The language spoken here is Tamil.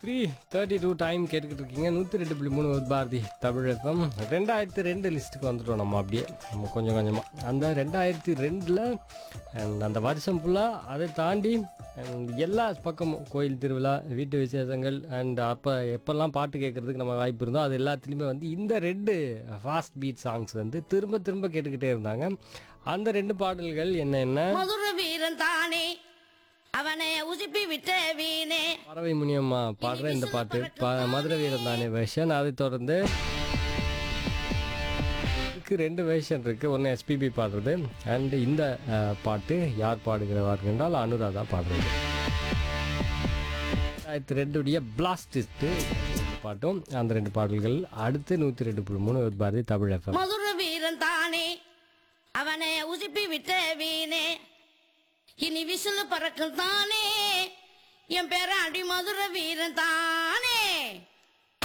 த்ரீ தேர்ட்டி டூ டைம் கேட்டுக்கிட்டு இருக்கீங்க நூற்றி ரெண்டு புள்ளி மூணு பாரதி தமிழகம் ரெண்டாயிரத்தி ரெண்டு லிஸ்ட்டுக்கு வந்துட்டோம் நம்ம அப்படியே நம்ம கொஞ்சம் கொஞ்சமாக அந்த ரெண்டாயிரத்தி ரெண்டில் அந்த வருஷம் ஃபுல்லாக அதை தாண்டி and எல்லா பக்கமும் கோயில் திருவிழா வீட்டு விசேஷங்கள் அண்ட் அப்போ எப்போல்லாம் பாட்டு கேட்குறதுக்கு நம்ம வாய்ப்பு இருந்தோ அது எல்லாத்துலேயுமே வந்து இந்த ரெண்டு ஃபாஸ்ட் பீட் சாங்ஸ் வந்து திரும்ப திரும்ப கேட்டுக்கிட்டே இருந்தாங்க அந்த ரெண்டு பாடல்கள் என்ன என்ன மதுர வீரன் தானே அவனை உசுப்பி விட்ட வீணே பறவை முனியம்மா பாடுற இந்த பாட்டு ப- மதுரை வீரன் தானே வெர்ஷன் அதை தொடர்ந்து இதுக்கு ரெண்டு வெர்ஷன் இருக்கு ஒன்று எஸ்பிபி பாடுறது அண்ட் இந்த அஹ், பாட்டு யார் பாடுகிறவார்கள் என்றால் அனுராதா பாடுறது ரெண்டாயிரத்தி ரெண்டுடைய பிளாஸ்டிஸ்ட் பாட்டும் அந்த ரெண்டு பாடல்கள் அடுத்து நூற்றி ரெண்டு புள்ளி மூணு பாரதி தமிழ் எஃப்எம் மதுர வீரன் தானே அவனை உசுப்பி விட்ட வீணே இனி விசிலு பறக்கும் தானே என் பேர அடி மதுர வீரன் தான்